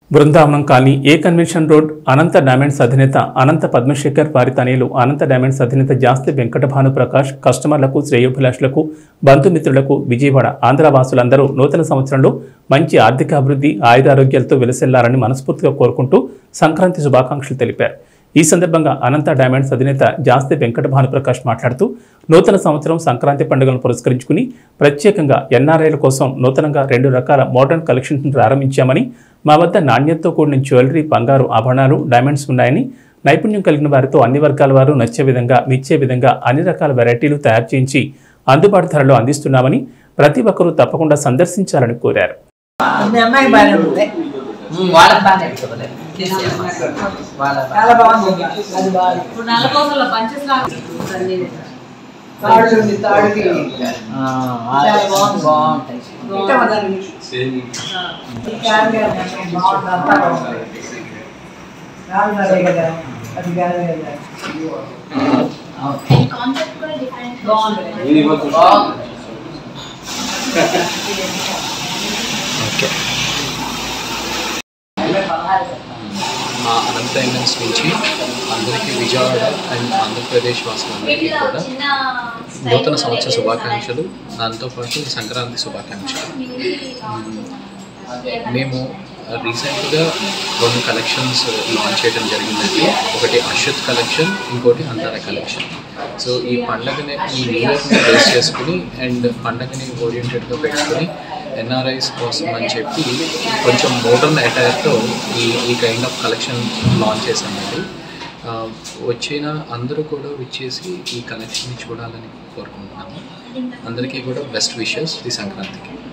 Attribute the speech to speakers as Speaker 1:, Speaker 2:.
Speaker 1: Brindavanam colony A convention road Anantha diamonds అధినేత అనంత పద్మశేఖర్ వారి తనయులు అనంత diamonds అధినేత జాస్తి వెంకట భానుప్రకాష్ కస్టమర్లకు శ్రేయోభిలాషులకు బంధుమిత్రులకు విజయవాడ ఆంధ్ర వాసులందరూ నూతన సంవత్సరంలో మంచి ఆర్థిక అభివృద్ధి ఆయురారోగ్యాలతో వెలసెల్లారని మనస్ఫూర్తిగా కోరుకుంటూ సంక్రాంతి శుభాకాంక్షలు తెలిపారు ఈ సందర్భంగా అనంత డైమండ్స్ అధినేత జాస్తి వెంకట భానుప్రకాష్ మాట్లాడుతూ నూతన సంవత్సరం సంక్రాంతి పండుగను పురస్కరించుకుని ప్రత్యేకంగా ఎన్ఆర్ఐల కోసం నూతనంగా రెండు రకాల మోడర్న్ కలెక్షన్స్ ప్రారంభించామని మా వద్ద నాణ్యతతో కూడిన జ్యువెలరీ బంగారు ఆభరణాలు డైమండ్స్ ఉన్నాయని నైపుణ్యం కలిగిన వారితో అన్ని వర్గాల వారు నచ్చే విధంగా మెచ్చే విధంగా అన్ని రకాల వెరైటీలు తయారు చేయించి అందుబాటు ధరలో అందిస్తున్నామని ప్రతి ఒక్కరూ తప్పకుండా సందర్శించాలని కోరారు
Speaker 2: మీ అమ్మాయి బాగానే ఉంది
Speaker 3: వాళ్ళకి బాగానే ఇవ్వలేదు వాళ్ళ
Speaker 2: చాలా బాగుంది అది బాగా
Speaker 4: ఇప్పుడు నల్లకోసల పంచెస్
Speaker 2: తాడు ఉంది తాడుకి
Speaker 3: చాలా బాగుంది బాగుంటాయి
Speaker 2: ఇష్టం దానికి ఈ క్యాన్ బాగుంది అంతా బాగుంది రాదు అదే కదా అది కాదు కదా
Speaker 4: అండ్ కాన్సెప్ట్ కూడా డిఫరెంట్ బాగుంది
Speaker 3: బాగుంది
Speaker 5: మా అనంత డైమండ్స్ నుంచి అందరికీ విజయవాడ అండ్ ఆంధ్రప్రదేశ్ వాసులందరికీ కూడా నూతన సంవత్సర శుభాకాంక్షలు దాంతోపాటు సంక్రాంతి శుభాకాంక్షలు మేము రీసెంట్గా రెండు కలెక్షన్స్ లాంచ్ చేయడం జరిగిందండి ఒకటి అశ్వత్ కలెక్షన్ ఇంకోటి అంతర కలెక్షన్ సో ఈ పండగని ఈ న్యూ ఇయర్ని బేస్ చేసుకుని అండ్ పండగని ఓరియంటెడ్గా పెట్టుకుని ఎన్ఆర్ఐస్ కోసం అని చెప్పి కొంచెం మోడర్న్ అటైర్తో ఈ ఈ కైండ్ ఆఫ్ కలెక్షన్ లాంచ్ చేశామండి ఆ, వచ్చిన అందరూ కూడా వచ్చేసి ఈ కలెక్షన్ని చూడాలని కోరుకుంటున్నాము అందరికీ కూడా బెస్ట్ విషెస్ ఈ సంక్రాంతికి